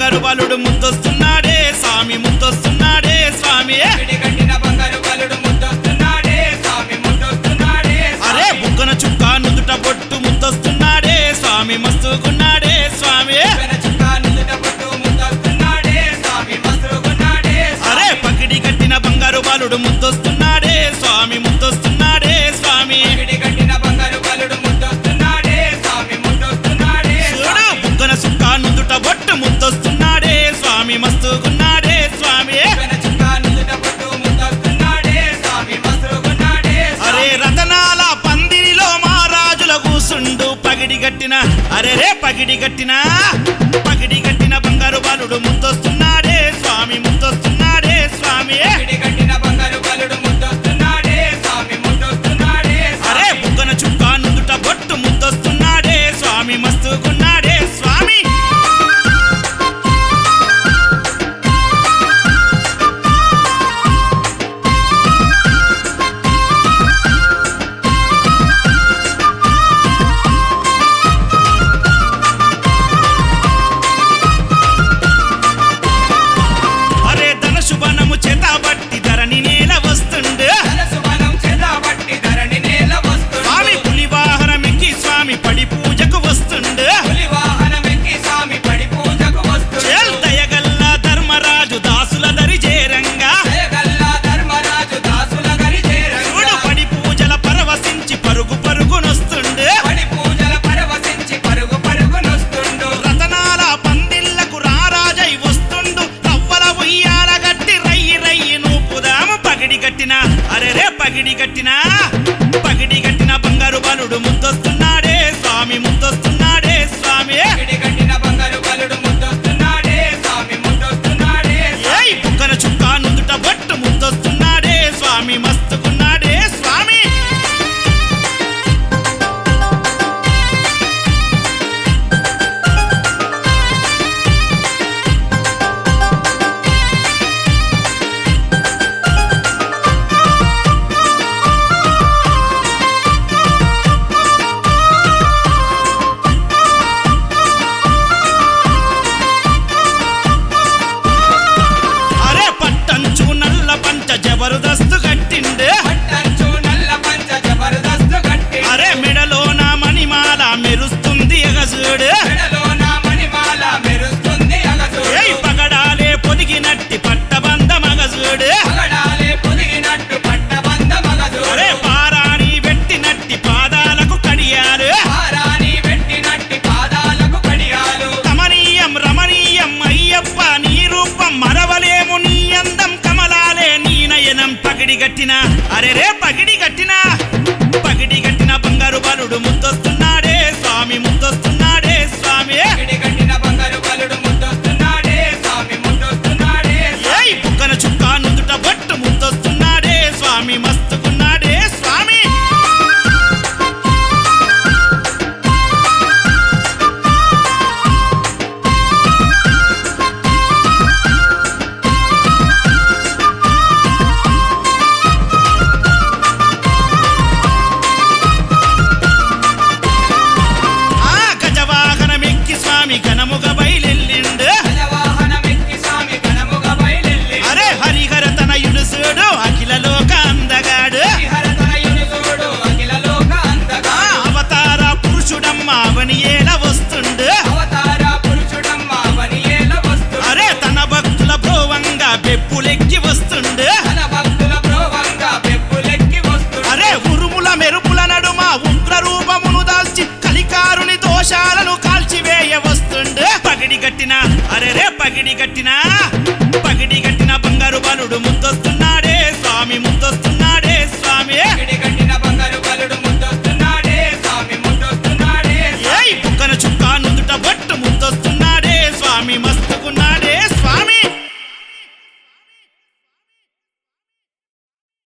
బంగారు బాలుడు ముందొస్తున్నాడే స్వామి ముందొస్తున్నాడే స్వామి పిడి కట్టిన బంగారు బలుడు ముద్దొస్తున్నాడే స్వామి ముద్దొస్తున్నాడే అరే బుగ్గన చుక్క నుదుట బొట్టు ముందొస్తున్నాడే స్వామి మస్తుగున్నాడే స్వామి వెన చుక్క నుదుట పొట్టు ముద్దొస్తున్నాడే స్వామి మస్తుగున్నాడే అరే పగిడి కట్టిన బంగారు బాలుడు ముందొస్తున్నాడే స్వామి ముందొస్తున్నాడే స్వామి పిడి కట్టిన బంగారు బలుడు ముద్దొస్తున్నాడే స్వామి ముద్దొస్తున్నాడే చూడు బుగ్గన చుక్క నుదుట బొట్టు ముందొస్తున్నాడే స్వామి మస్తుగున్నాడే స్వామి వెన చుక్క నుదుట పొట్టు ముద్దొస్తున్నాడే స్వామి మస్తుగున్నాడే అరే రతనాల పందిరిలో మహారాజుల కూసుండు పగిడి గట్టిన అరే రే పగిడి గట్టిన పగిడి గట్టిన బంగారు బాలుడు ముందొస్తున్నాడే స్వామి ముందొస్తున్నాడే స్వామి పిడి కట్టిన బంగారు బలుడు ముద్దొస్తున్నాడే స్వామి ముద్దొస్తున్నాడే అరే బుగ్గన చుక్క నుదుట బొట్టు ముందొస్తున్నాడే స్వామి మస్తుగున్నాడే స్వామి అరే ధన శుభనము చేతబట్టి ధరణి నేల వస్తుండు ధనసు బలం చేతబట్టి ధరణి నేల వస్తుంది స్వామి పులి వాహనమెక్కి స్వామి పడి పూజకు వస్తుండు పులి వాహనమెక్కి స్వామి పడి పూజకు వస్తుంది చేల్ దయగల్ల ధర్మరాజు దాసుల దరి చేరంగా జయగల్లా ధర్మరాజు దాసుల గరి చేరంగా. చూడు పడి పూజల పరవశించి పరుగు పరుగునొస్తుండు పడి పూజల పరవశించి పరుగు పరుగునొస్తుండు. రతనాల పందిళ్లకు రారాజై వస్తుండు రవ్వల ఉయ్యాల గట్టి రయ్యి రయ్యి నూపుదాము పగిడి కట్టిన అరే రే పగిడి కట్టిన పగిడి కట్టిన బంగారు బాలుడు ముందొస్తున్నాడే స్వామి ముందొస్తున్నాడే స్వామి పిడి కట్టిన బంగారు బలుడు ముద్దొస్తున్నాడే, స్వామి ముద్దొస్తున్నాడే. ఏయ్ బుక్కన చుక్క నుదుట బొట్టు ముందొస్తున్నాడే స్వామి మస్తుకున్నాడే స్వామి అరే పట్టంచు నల్ల పంచ జబర్దస్తు కట్టిండు పట్టంచు నల్ల పంచ జబర్దస్తు కట్టి, అరే మెడలో నా మణిమాల మెరుస్తుంది ఎగజూడు మెడలోన మణిమాల మెరుస్తుంది అగసుడు. ఏయ్ పగడాలే పొదిగినట్టి పట్టబంద మగజూడు పగడాలే పొదిగినట్టు పట్టబంద మగసుడు. అరే పారాణి పెట్టినట్టి పాదాలకు కడియారు హారాని పెట్టినట్టి పాదాలకు కడియాలు కమనీయం రమణీయం అయ్యప్ప నీ రూపం మరవలేము నీ అందం కమలాలే నీ నయనం పగిడి గట్టిన అరే రే పగిడి గట్టిన పగిడి గట్టిన బంగారు బాలుడు ముందొస్తున్నాడే స్వామి ముందొస్తున్నాడే స్వామి పిడి కట్టిన బంగారు బలుడు ముద్దొస్తున్నాడే స్వామి ముద్దొస్తున్నాడే ఏయ్ బుక్కన చుక్క నుదుట బొట్టు ముందొస్తున్నాడే స్వామి మస్తుకున్నాడే స్వామి ఆ గజవాహనమెక్కి స్వామి ఘనముగ బయలెల్లిండు గజవాహనమెక్కి స్వామి ఘనముగా బయలెల్లి అరే హరిహర తనయుడు చూడు అఖిల లోక అందగాడు హరిహరతనయుని చూడు అఖిల లోక అంతగా ఆ అవతార పురుషుడమ్మ అవని ఏల వస్తుండు అవతార పురుషుడమ్మ వనియేల వస్తు అరే తన భక్తుల భోవంగా బెప్పులెక్కి వస్తుండు తన భక్తుల ప్రోవంగా పెప్పులెక్కి వస్తు అరే ఉరుముల మెరుపుల నడుమ ఉగ్ర రూపమును దాల్చి కలికారుని దోషాలను కాల్చివేయ వస్తుండు పగిడి గట్టిన అరే రే పగిడి గట్టిన పగిడి గట్టిన బంగారు బాలుడు